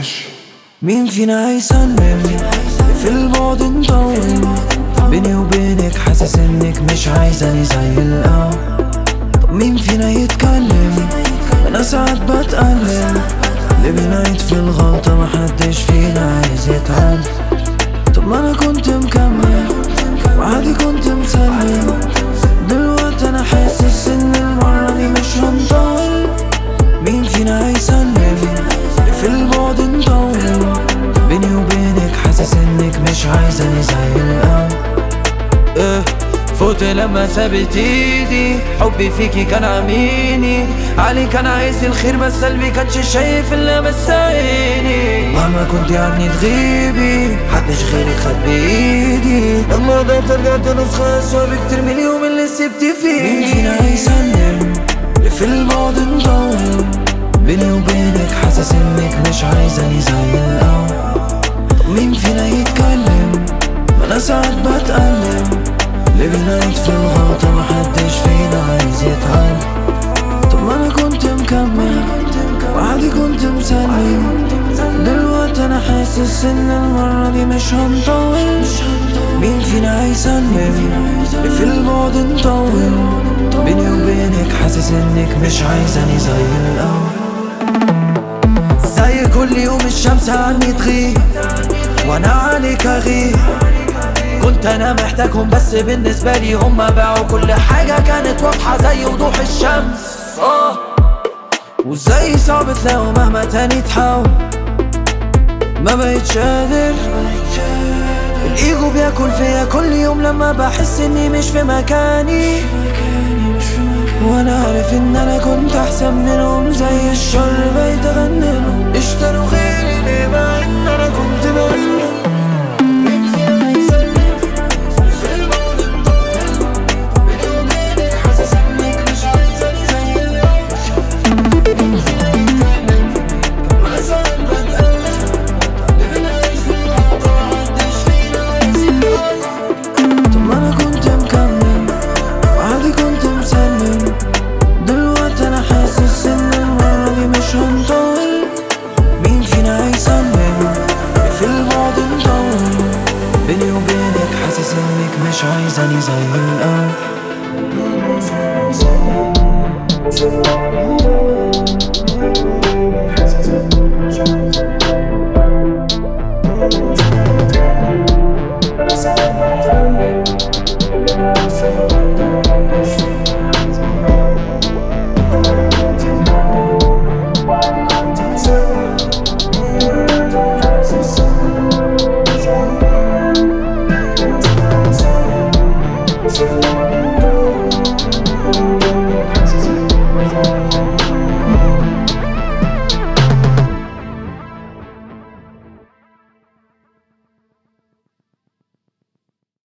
الوحش مين فينا هيسلم في البعد نطول بيني وبينك حاسس انك مش عايزاني زي الاول طب مين فينا يتكلم انا ساعات بتألم اللي بنعيد في الغلطة محدش فينا عايز يتعلم طب ما انا كنت مكمل وعادي كنت مسلم دلوقتي انا حاسس ان المرة دي مش هنطول مين فينا هيسلم في البعد نطول بيني وبينك حاسس انك مش عايزاني زي الاول إيه فوت لما سابت ايدي حبي فيكي كان عميني علي كان عايز الخير بس قلبي كانش شايف الا بس عيني مهما كنت عني تغيبي محدش غيرك خد بايدي لما قدرت رجعت نسخة اسوأ بكتير من اليوم اللي سبت فيه مين فينا هيسلم في البعد نطول بيني وبينك حاسس انك مش عايزاني زي الاول طب مين فينا يتكلم ما انا ساعات بتألم اللي بنعيد في الغلطة محدش فينا عايز يتعلم طب ما انا كنت مكمل وعادي كنت مسلم دلوقتي انا حاسس ان المرة دي مش هنطول مين فينا هيسلم في البعد نطول بيني وبينك حاسس انك مش عايزاني زي الاول زي كل يوم الشمس عني تغيب وانا عليك اغيب كنت انا محتاجهم بس بالنسبة لي هما باعوا كل حاجة كانت واضحة زي وضوح الشمس اه وزي صعب تلاقوا مهما تاني تحاول ما بقتش قادر الايجو بياكل فيا كل يوم لما بحس اني مش في مكاني وانا عارف ان انا كنت احسن منهم زي الشر بقيت اغنلهم اشتروا غيري ليه مع ان انا كنت بغني طب ما انا كنت مكمل وعادي كنت مسلم دلوقتي انا حاسس ان المرة دي مش هنطول مين فينا هيسلم في البعد نطول بيني وبينك حاسس انك مش عايزاني زي الاول